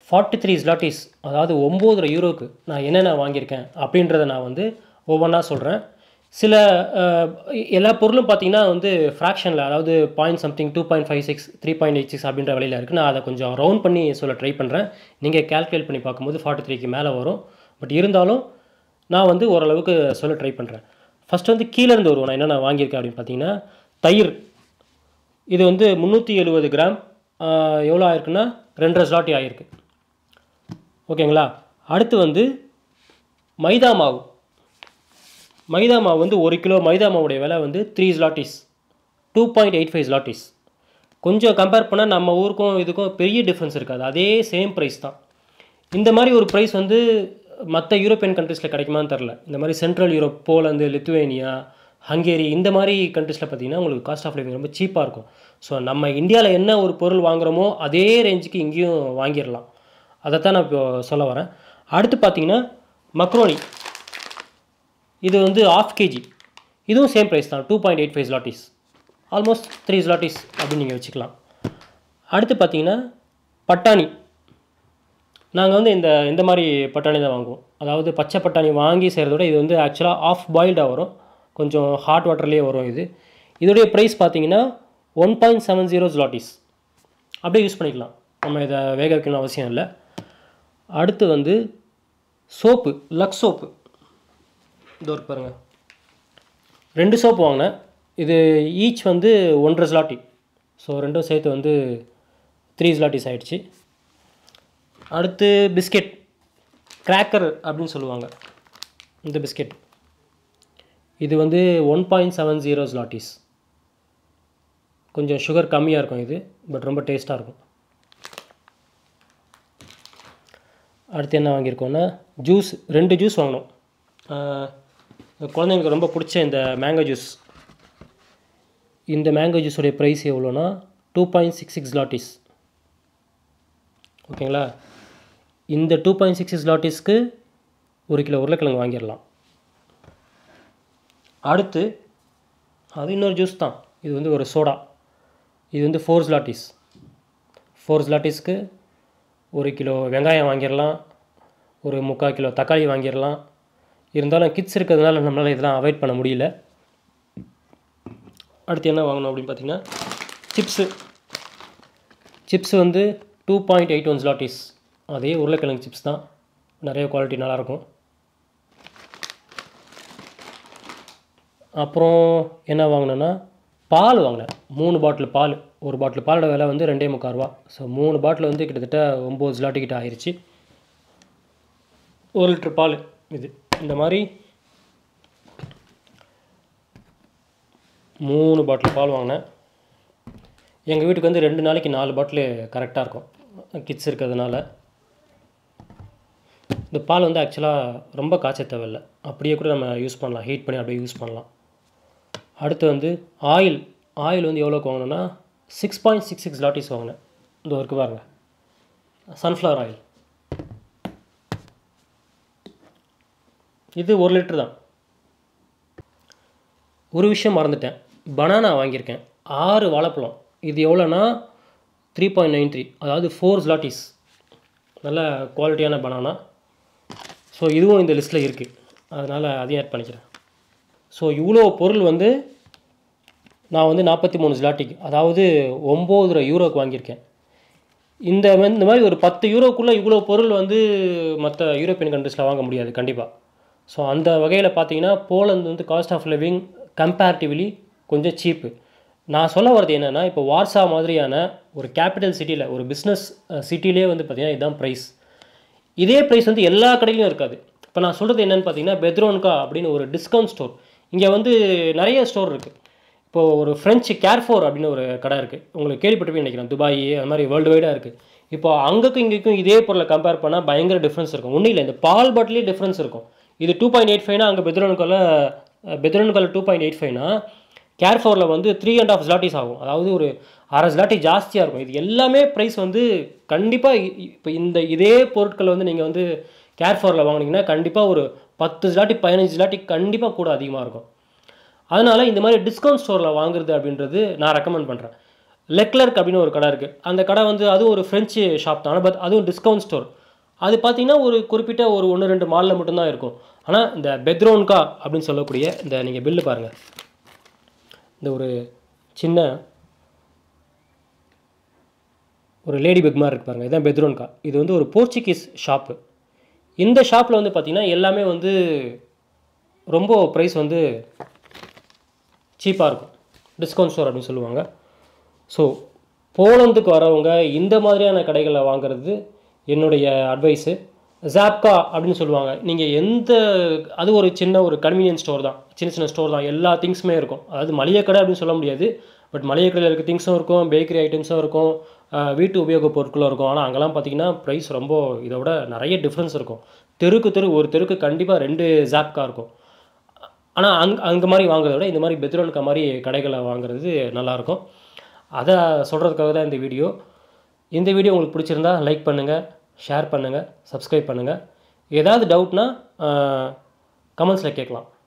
forty three ஸ்லாட்டிஸ் அதாவது ஒம்போதரை யூரோக்கு நான் என்னென்ன வாங்கியிருக்கேன் அப்படின்றத நான் வந்து ஒவ்வொன்றா சொல்கிறேன் சில அஹ், எல்லா பொருளும் பார்த்தீங்கன்னா வந்து ஃப்ராக்ஷனில் அதாவது point something two point five six three point eight six அப்படின்ற விலையில் இருக்குது நான் அதை கொஞ்சம் ரவுண்ட் பண்ணி சொல்ல ட்ரை பண்ணுறேன் நீங்கள் கால்குலேட் பண்ணி பார்க்கும்போது ஃபார்ட்டி த்ரீக்கு மேலே வரும் பட் இருந்தாலும் நான் வந்து ஓரளவுக்கு சொல்ல ட்ரை பண்ணுறேன் ஃபஸ்ட்டு வந்து கீழேருந்து வருவோம் நான் என்னென்ன வாங்கியிருக்கேன் அப்படின்னு பார்த்தீங்கன்னா தயிர் இது வந்து முந்நூற்றி எழுபது கிராம் ஆஹ், எவ்வளோ ஆயிருக்குன்னா ரெண்டரை ஸ்லாட்டி ஆயிருக்கு ஓகேங்களா அடுத்து வந்து மைதா மாவு மைதா மாவு வந்து ஒரு கிலோ மைதா மாவுடைய விலை வந்து three zlotys two point eight five zlotys கொஞ்சம் கம்பேர் பண்ணால் நம்ம ஊருக்கும் இதுக்கும் பெரிய டிஃப்ரென்ஸ் இருக்காது அதே சேம் ப்ரைஸ் தான் இந்த மாதிரி ஒரு ப்ரைஸ் வந்து மற்ற யூரோப்பியன் கண்ட்ரீஸில் கிடைக்குமான்னு தெரில இந்த மாதிரி சென்ட்ரல் யூரோப் போலந்து லித்துவேனியா ஹங்கேரி இந்த மாதிரி கண்ட்ரீஸில் பார்த்தீங்கன்னா உங்களுக்கு காஸ்ட் ஆஃப் லிவிங் ரொம்ப சீப்பாக இருக்கும் ஸோ நம்ம இந்தியாவில் என்ன ஒரு பொருள் வாங்குறோமோ அதே ரேஞ்சுக்கு இங்கேயும் வாங்கிடலாம் அதைத்தான் நான் இப்போ சொல்ல வரேன் அடுத்து பார்த்தீங்கன்னா மக்ரோனி இது வந்து ஆஃப் கேஜி இதுவும் சேம் ப்ரைஸ் தான் two point eight five zlotys almost three zlotys அப்படின்னு நீங்கள் வச்சுக்கலாம் அடுத்து பார்த்தீங்கன்னா பட்டாணி நாங்கள் வந்து இந்த இந்த மாதிரி பட்டாணி தான் வாங்குவோம் அதாவது பச்சை பட்டாணி வாங்கி செய்கிறத விட இது வந்து ஆக்சுவலாக ஆஃப் பாயில்டாக வரும் கொஞ்சம் ஹாட் வாட்டர்லேயே வரும் இது இதோடைய ப்ரைஸ் பார்த்தீங்கன்னா one point seven zero zlotys அப்படியே யூஸ் பண்ணிக்கலாம் நம்ம இதை வேக வைக்கணும் அவசியம் இல்லை அடுத்து வந்து சோப்பு லக்ஸ் சோப்பு இதோ இருக்கு பாருங்கள் ரெண்டு சோப்பு வாங்கினேன் இது ஈச் வந்து ஒன்றரை ஸ்லாட்டி ஸோ ரெண்டும் சேர்த்து வந்து த்ரீ ஸ்லாட்டிஸ் ஆயிடுச்சு அடுத்து பிஸ்கெட் கிராக்கர் அப்படின்னு சொல்லுவாங்க இந்த பிஸ்கெட் இது வந்து one point seven zero zlotys கொஞ்சம் சுகர் கம்மியாக இருக்கும் இது பட் ரொம்ப டேஸ்ட்டாக இருக்கும் அடுத்து என்ன வாங்கியிருக்கோன்னா ஜூஸ் ரெண்டு ஜூஸ் வாங்கினோம் ஆஹ், குழந்தைங்களுக்கு ரொம்ப பிடிச்ச இந்த மேங்கோ ஜூஸ் இந்த மேங்கோ ஜூஸோடைய ப்ரைஸ் எவ்வளோனா two point six six zlotys ஓகேங்களா இந்த டூ பாயிண்ட் சிக்ஸ் சிக்ஸ் லாட்டிஸ்க்கு ஒரு கிலோ உருளைக்கிழங்கு வாங்கிடலாம் அடுத்து அது இன்னொரு ஜூஸ் தான் இது வந்து ஒரு சோடா இது வந்து ஃபோர் ஸ்லாட்டிஸ் ஃபோர் ஸ்லாட்டிஸ்க்கு ஒரு கிலோ வெங்காயம் வாங்கிடலாம் ஒரு முக்கால் கிலோ தக்காளி வாங்கிடலாம் இருந்தாலும் கிட்ஸ் இருக்கிறதுனால நம்மளால் இதெல்லாம் அவாய்ட் பண்ண முடியல அடுத்து என்ன வாங்கணும் அப்படின்னு பார்த்தீங்கன்னா சிப்ஸு சிப்ஸ் வந்து two point eight one zlotys அதே உருளைக்கிழங்கு சிப்ஸ் தான் நிறைய குவாலிட்டி நல்லாயிருக்கும் அப்புறம் என்ன வாங்கினேன்னா பால் வாங்கினேன் மூணு பாட்டில் பால் ஒரு பாட்டில் பாலோட விலை வந்து ரெண்டே முக்கால் ரூபா ஸோ மூணு பாட்டில் வந்து கிட்டத்தட்ட ஒம்பது ஸ்லாட்டி கிட்ட ஆயிடுச்சு ஒரு லிட்டர் பால் இது இந்த மாதிரி மூணு பாட்டில் பால் வாங்கினேன் எங்கள் வீட்டுக்கு வந்து ரெண்டு நாளைக்கு நாலு பாட்டில் கரெக்டாக இருக்கும் கிட்ஸ் இருக்கிறதுனால இந்த பால் வந்து ஆக்சுவலாக ரொம்ப காய்ச்ச தேவையில்லை அப்படியே கூட நம்ம யூஸ் பண்ணலாம் ஹீட் பண்ணி அப்படியே யூஸ் பண்ணலாம் அடுத்து வந்து ஆயில் ஆயில் வந்து எவ்வளோக்கு வாங்கினேன்னா six point six six zlotys வாங்கினேன் இந்த இருக்கு பாருங்க சன்ஃப்ளவர் ஆயில் இது ஒரு லிட்டர் தான் ஒரு விஷயம் மறந்துட்டேன் பனானா வாங்கியிருக்கேன் ஆறு வாழைப்பழம் இது எவ்வளோனா த்ரீ பாயிண்ட் நைன் த்ரீ அதாவது ஃபோர் ஸ்லாட்டிஸ் நல்ல குவாலிட்டியான பனானா ஸோ இதுவும் இந்த லிஸ்ட்டில் இருக்குது அதனால் அதையும் ஆட் பண்ணிக்கிறேன் ஸோ இவ்வளோ பொருள் வந்து நான் வந்து நாற்பத்தி மூணு ஸ்லாட்டிக்கு அதாவது ஒம்போதரை யூரோக்கு வாங்கியிருக்கேன் இந்த வந்து இந்த மாதிரி ஒரு பத்து யூரோக்குள்ளே இவ்வளோ பொருள் வந்து மற்ற யூரோப்பியன் கண்ட்ரீஸில் வாங்க முடியாது கண்டிப்பாக ஸோ அந்த வகையில் பார்த்தீங்கன்னா போலந்து வந்து காஸ்ட் ஆஃப் லிவிங் கம்பேரிட்டிவ்லி கொஞ்சம் சீப்பு நான் சொல்ல வர்றது என்னென்னா இப்போ வார்சா மாதிரியான ஒரு கேபிட்டல் சிட்டியில் ஒரு பிஸ்னஸ் சிட்டிலே வந்து பார்த்தீங்கன்னா இதுதான் ப்ரைஸ் இதே ப்ரைஸ் வந்து எல்லா கடையிலையும் இருக்காது இப்போ நான் சொல்கிறது என்னென்னு பார்த்தீங்கன்னா பெத்ரோன்கா அப்படின்னு ஒரு டிஸ்கவுண்ட் ஸ்டோர் இங்கே வந்து நிறைய ஸ்டோர் இருக்குது இப்போது ஒரு ஃப்ரெஞ்சு கேர்ஃபோர் அப்படின்னு ஒரு கடை இருக்குது உங்களுக்கு கேள்விப்பட்டு நினைக்கிறேன் துபாய் அது மாதிரி வேர்ல்டு வைடாக இருக்குது இப்போ அங்கேக்கும் இங்கேக்கும் இதே பொருளை கம்பேர் பண்ணால் பயங்கர டிஃப்ரென்ஸ் இருக்கும் ஒன்றும் இல்லை இந்த பால் பாட்டிலே டிஃப்ரென்ஸ் இருக்கும் இது டூ பாயிண்ட் எயிட் ஃபைவ்னா அங்கே பெத்ரோனுக்கால பெத்ரோனுக்கால டூ பாயிண்ட் எயிட் ஃபைவ்னா கேர்ஃபோரில் வந்து த்ரீ அண்ட் ஆஃப் ஸ்லாட்டிஸ் ஆகும் அதாவது ஒரு அரை ஸ்லாட்டி ஜாஸ்தியாக இருக்கும் இது எல்லாமே ப்ரைஸ் வந்து கண்டிப்பாக இப்போ இந்த இதே பொருட்களை வந்து நீங்கள் வந்து கேர்ஃபோரில் வாங்குனீங்கன்னா கண்டிப்பாக ஒரு பத்து ஸ்லாட்டி பதினஞ்சு ஸ்லாட்டி கண்டிப்பாக கூட அதிகமாக இருக்கும் அதனால் இந்த மாதிரி டிஸ்கவுண்ட் ஸ்டோரில் வாங்குறது அப்படின்றது நான் ரெக்கமெண்ட் பண்ணுறேன் லெக்லர்க் அப்படின்னு ஒரு கடை இருக்குது அந்த கடை வந்து அதுவும் ஒரு ஃப்ரெஞ்சு ஷாப் தான் பட் அதுவும் டிஸ்கவுண்ட் ஸ்டோர் அது பார்த்தீங்கன்னா ஒரு குறிப்பிட்ட ஒரு ஒன்று ரெண்டு மாலில் மட்டும்தான் இருக்கும் ஆனால் இந்த பெத்ரோன்கா அப்படின்னு சொல்லக்கூடிய இந்த நீங்கள் பில்லு பாருங்கள் இந்த ஒரு சின்ன ஒரு லேடி பெக் மாதிரி இருக்கு பாருங்க இதுதான் பெத்ரோன்கா இது வந்து ஒரு போர்ச்சுகீஸ் ஷாப்பு இந்த ஷாப்பில் வந்து பார்த்திங்கன்னா எல்லாமே வந்து ரொம்ப ப்ரைஸ் வந்து சீப்பாக இருக்கும் டிஸ்கவுண்ட் ஸ்டோர் அப்படின்னு சொல்லுவாங்க ஸோ போலந்துக்கு வரவங்க இந்த மாதிரியான கடைகளில் வாங்குறது என்னுடைய அட்வைஸு ஜாப்கா அப்படின்னு சொல்லுவாங்க நீங்கள் எந்த அது ஒரு சின்ன ஒரு கன்வீனியன்ஸ் ஸ்டோர் தான் சின்ன சின்ன ஸ்டோர் தான் எல்லா திங்ஸுமே இருக்கும் அதாவது மளிகை கடை அப்படின்னு சொல்ல முடியாது பட் மளிகை கடையில் இருக்க திங்ஸும் இருக்கும் பேக்கரி ஐட்டம்ஸும் இருக்கும் அஹ் வீட்டு உபயோகப் பொருட்களும் இருக்கும் ஆனால் அங்கெல்லாம் பார்த்தீங்கன்னா ப்ரைஸ் ரொம்ப இதை விட நிறைய டிஃப்ரென்ஸ் இருக்கும் தெருக்கு தெரு ஒரு தெருக்கு கண்டிப்பாக ரெண்டு ஜாப்கா இருக்கும் ஆனால் அங் அங்கே மாதிரி வாங்குறத விட இந்த மாதிரி பெத்ரோல்கா மாதிரி கடைகளை வாங்குறது நல்லாயிருக்கும் அதை சொல்கிறதுக்காக தான் இந்த வீடியோ இந்த வீடியோ உங்களுக்கு பிடிச்சிருந்தா லைக் பண்ணுங்கள் ஷேர் பண்ணுங்கள் சப்ஸ்கிரைப் பண்ணுங்கள் ஏதாவது டவுட்னா கமெண்ட்ஸில் கேட்கலாம்